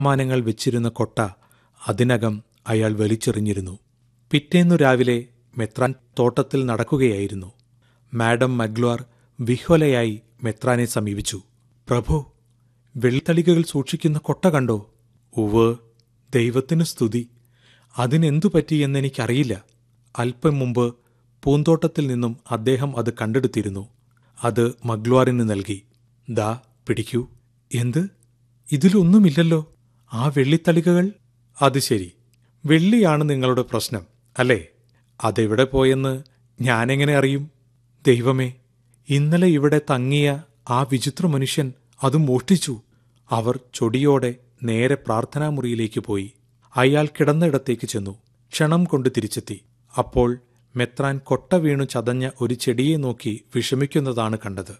മാനങ്ങൾ വെച്ചിരുന്ന കൊട്ട അതിനകം അയാൾ വലിച്ചെറിഞ്ഞിരുന്നു പിറ്റേന്നു രാവിലെ മെത്രാൻ തോട്ടത്തിൽ നടക്കുകയായിരുന്നു മാഡം മഗ്ലോർ വിഹ്വലയായി മെത്രാനെ സമീപിച്ചു പ്രഭു വെള്ളിത്തളികകൾ സൂക്ഷിക്കുന്ന കൊട്ട കണ്ടോ ഉവ് ദൈവത്തിനു സ്തുതി അതിനെന്തു പറ്റിയെന്നെനിക്കറിയില്ല അല്പം മുമ്പ് പൂന്തോട്ടത്തിൽ നിന്നും അദ്ദേഹം അത് കണ്ടെടുത്തിരുന്നു അത് മഗ്ലോറിന് നൽകി ദാ പിടിക്കൂ എന്ത് ഇതിലൊന്നുമില്ലല്ലോ ആ വെള്ളിത്തളികകൾ അത് ശരി വെള്ളിയാണ് നിങ്ങളുടെ പ്രശ്നം അല്ലേ അതെവിടെ പോയെന്ന് ഞാനെങ്ങനെ അറിയും ദൈവമേ ഇന്നലെ ഇവിടെ തങ്ങിയ ആ വിചിത്ര മനുഷ്യൻ അത് മോഷ്ടിച്ചു അവർ ചൊടിയോടെ നേരെ പ്രാർത്ഥനാമുറിയിലേക്ക് പോയി അയാൾ കിടന്നിടത്തേക്ക് ചെന്നു ക്ഷണം കൊണ്ട് തിരിച്ചെത്തി അപ്പോൾ മെത്രാൻ കൊട്ട വീണു ചതഞ്ഞ ഒരു ചെടിയെ നോക്കി വിഷമിക്കുന്നതാണ് കണ്ടത്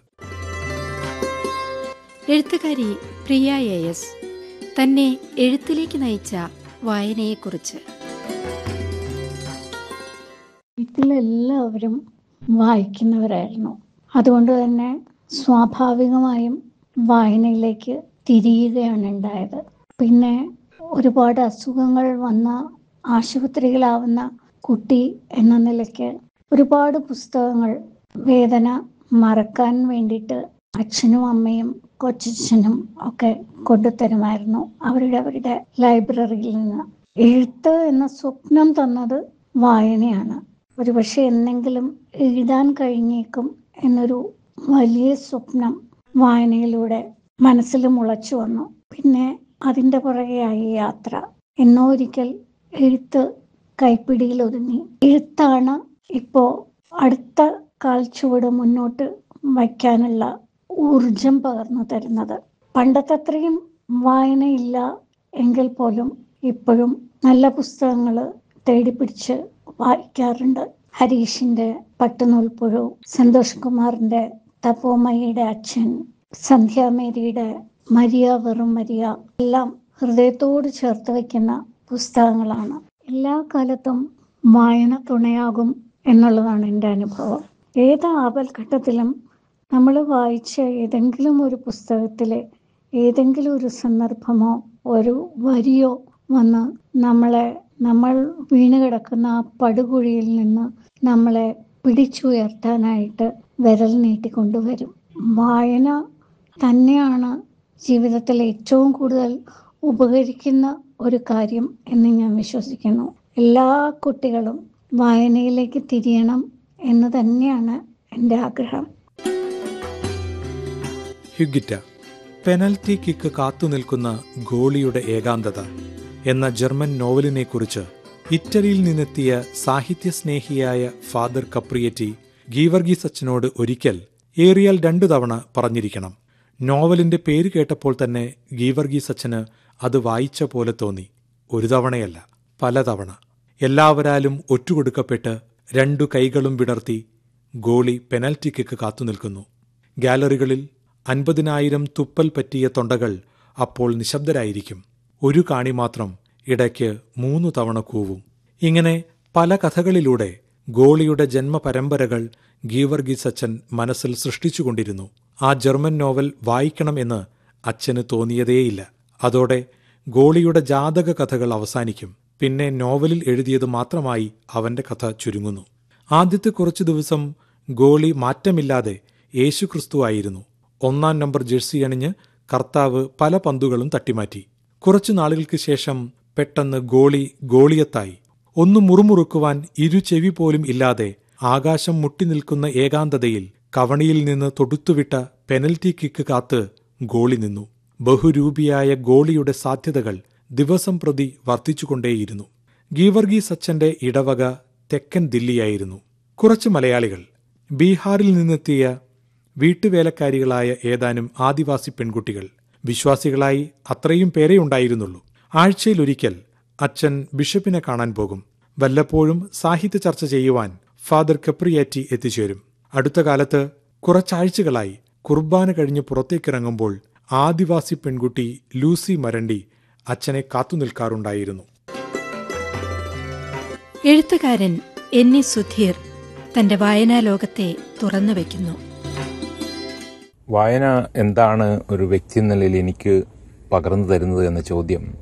എഴുത്തുകാരി പ്രിയ എ എസ് തന്നെ എഴുത്തിലേക്ക് നയിച്ച വായനയെക്കുറിച്ച് വീട്ടിലെല്ലാവരും വായിക്കുന്നവരായിരുന്നു അതുകൊണ്ട് തന്നെ സ്വാഭാവികമായും വായനയിലേക്ക് തിരിയുകയാണ് ഉണ്ടായത് പിന്നെ ഒരുപാട് അസുഖങ്ങൾ വന്ന ആശുപത്രിയിലാവുന്ന കുട്ടി എന്ന നിലയ്ക്ക് ഒരുപാട് പുസ്തകങ്ങൾ വേദന മറക്കാൻ വേണ്ടിയിട്ട് അച്ഛനും അമ്മയും കൊച്ചച്ഛനും ഒക്കെ കൊണ്ടുതരുമായിരുന്നു അവരുടെ അവരുടെ ലൈബ്രറിയിൽ നിന്ന് എഴുത്ത് എന്ന സ്വപ്നം തന്നത് വായനയാണ് ഒരുപക്ഷെ എന്തെങ്കിലും എഴുതാൻ കഴിഞ്ഞേക്കും എന്നൊരു വലിയ സ്വപ്നം വായനയിലൂടെ മനസ്സിൽ മുളച്ചു വന്നു പിന്നെ അതിൻ്റെ പുറകെയായി യാത്ര എന്നോ ഒരിക്കൽ എഴുത്ത് കൈപ്പിടിയിൽ ഒതുങ്ങി എഴുത്താണ് ഇപ്പോൾ അടുത്ത കാൽച്ചുവട് മുന്നോട്ട് വയ്ക്കാനുള്ള ഊർജം പകർന്നു തരുന്നത് പണ്ടത്തെ അത്രയും വായനയില്ല എങ്കിൽ പോലും ഇപ്പോഴും നല്ല പുസ്തകങ്ങൾ തേടിപ്പിടിച്ച് വായിക്കാറുണ്ട് ഹരീഷിന്റെ പട്ടുനൂൽപ്പുഴു സന്തോഷ് കുമാറിന്റെ തപോമയുടെ അച്ഛൻ സന്ധ്യാമേരിയുടെ മരിയ വെറും മരിയ എല്ലാം ഹൃദയത്തോട് ചേർത്ത് വയ്ക്കുന്ന പുസ്തകങ്ങളാണ് എല്ലാ കാലത്തും വായന തുണയാകും എന്നുള്ളതാണ് എൻ്റെ അനുഭവം ഏത് ആപൽഘട്ടത്തിലും നമ്മൾ വായിച്ച ഏതെങ്കിലും ഒരു പുസ്തകത്തിലെ ഏതെങ്കിലും ഒരു സന്ദർഭമോ ഒരു വരിയോ വന്ന് നമ്മളെ നമ്മൾ വീണ് കിടക്കുന്ന ആ പടുകുഴിയിൽ നിന്ന് നമ്മളെ പിടിച്ചുയർത്താനായിട്ട് വിരൽ നീട്ടിക്കൊണ്ടുവരും വായന തന്നെയാണ് ജീവിതത്തിൽ ഏറ്റവും കൂടുതൽ ഉപകരിക്കുന്ന ഒരു കാര്യം എന്ന് ഞാൻ വിശ്വസിക്കുന്നു എല്ലാ കുട്ടികളും വായനയിലേക്ക് തിരിയണം എന്ന് തന്നെയാണ് എൻ്റെ ആഗ്രഹം ഹ്യുഗിറ്റ പെനൽറ്റി കിക്ക് കാത്തുനിൽക്കുന്ന ഗോളിയുടെ ഏകാന്തത എന്ന ജർമ്മൻ നോവലിനെക്കുറിച്ച് ഇറ്റലിയിൽ നിന്നെത്തിയ സാഹിത്യസ്നേഹിയായ ഫാദർ കപ്രിയറ്റി ഗീവർഗീസ് അച്ഛനോട് ഒരിക്കൽ ഏറിയാൽ രണ്ടു തവണ പറഞ്ഞിരിക്കണം നോവലിന്റെ പേര് കേട്ടപ്പോൾ തന്നെ ഗീവർഗീസ് അച്ഛന് അത് വായിച്ച പോലെ തോന്നി ഒരു തവണയല്ല പലതവണ എല്ലാവരാലും ഒറ്റുകൊടുക്കപ്പെട്ട് രണ്ടു കൈകളും വിടർത്തി ഗോളി പെനൽറ്റി കിക്ക് കാത്തുനിൽക്കുന്നു ഗാലറികളിൽ അൻപതിനായിരം തുപ്പൽ പറ്റിയ തൊണ്ടകൾ അപ്പോൾ നിശബ്ദരായിരിക്കും ഒരു കാണി മാത്രം ഇടയ്ക്ക് മൂന്നു തവണ കൂവും ഇങ്ങനെ പല കഥകളിലൂടെ ഗോളിയുടെ ജന്മപരമ്പരകൾ ഗീവർഗീസ് അച്ഛൻ മനസ്സിൽ സൃഷ്ടിച്ചുകൊണ്ടിരുന്നു ആ ജർമ്മൻ നോവൽ വായിക്കണം എന്ന് അച്ഛന് തോന്നിയതേയില്ല അതോടെ ഗോളിയുടെ ജാതക കഥകൾ അവസാനിക്കും പിന്നെ നോവലിൽ എഴുതിയത് മാത്രമായി അവന്റെ കഥ ചുരുങ്ങുന്നു ആദ്യത്തെ കുറച്ചു ദിവസം ഗോളി മാറ്റമില്ലാതെ യേശുക്രിസ്തു ആയിരുന്നു ഒന്നാം നമ്പർ ജേഴ്സി അണിഞ്ഞ് കർത്താവ് പല പന്തുകളും തട്ടിമാറ്റി കുറച്ചു നാളുകൾക്ക് ശേഷം പെട്ടെന്ന് ഗോളി ഗോളിയത്തായി ഒന്ന് മുറുമുറുക്കുവാൻ ഇരു ചെവി പോലും ഇല്ലാതെ ആകാശം മുട്ടി നിൽക്കുന്ന ഏകാന്തതയിൽ കവണിയിൽ നിന്ന് തൊടുത്തുവിട്ട പെനൽറ്റി കിക്ക് കാത്ത് ഗോളി നിന്നു ബഹുരൂപിയായ ഗോളിയുടെ സാധ്യതകൾ ദിവസം പ്രതി വർദ്ധിച്ചുകൊണ്ടേയിരുന്നു ഗീവർഗീസ് അച്ഛന്റെ ഇടവക തെക്കൻ ദില്ലിയായിരുന്നു കുറച്ച് മലയാളികൾ ബീഹാറിൽ നിന്നെത്തിയ വീട്ടുവേലക്കാരികളായ ഏതാനും ആദിവാസി പെൺകുട്ടികൾ വിശ്വാസികളായി അത്രയും പേരേ ഉണ്ടായിരുന്നുള്ളൂ ആഴ്ചയിലൊരിക്കൽ അച്ഛൻ ബിഷപ്പിനെ കാണാൻ പോകും വല്ലപ്പോഴും സാഹിത്യ ചർച്ച ചെയ്യുവാൻ ഫാദർ കപ്രിയാറ്റി എത്തിച്ചേരും അടുത്ത കാലത്ത് കുറച്ചാഴ്ചകളായി കുർബാന കഴിഞ്ഞ് പുറത്തേക്കിറങ്ങുമ്പോൾ ആദിവാസി പെൺകുട്ടി ലൂസി മരണ്ടി അച്ഛനെ കാത്തുനിൽക്കാറുണ്ടായിരുന്നു എഴുത്തുകാരൻ എൻ ഇ സുധീർ തന്റെ വായനാ ലോകത്തെ തുറന്നു വയ്ക്കുന്നു വായന എന്താണ് ഒരു വ്യക്തി എന്ന നിലയിൽ എനിക്ക് പകർന്നു തരുന്നത് എന്ന ചോദ്യം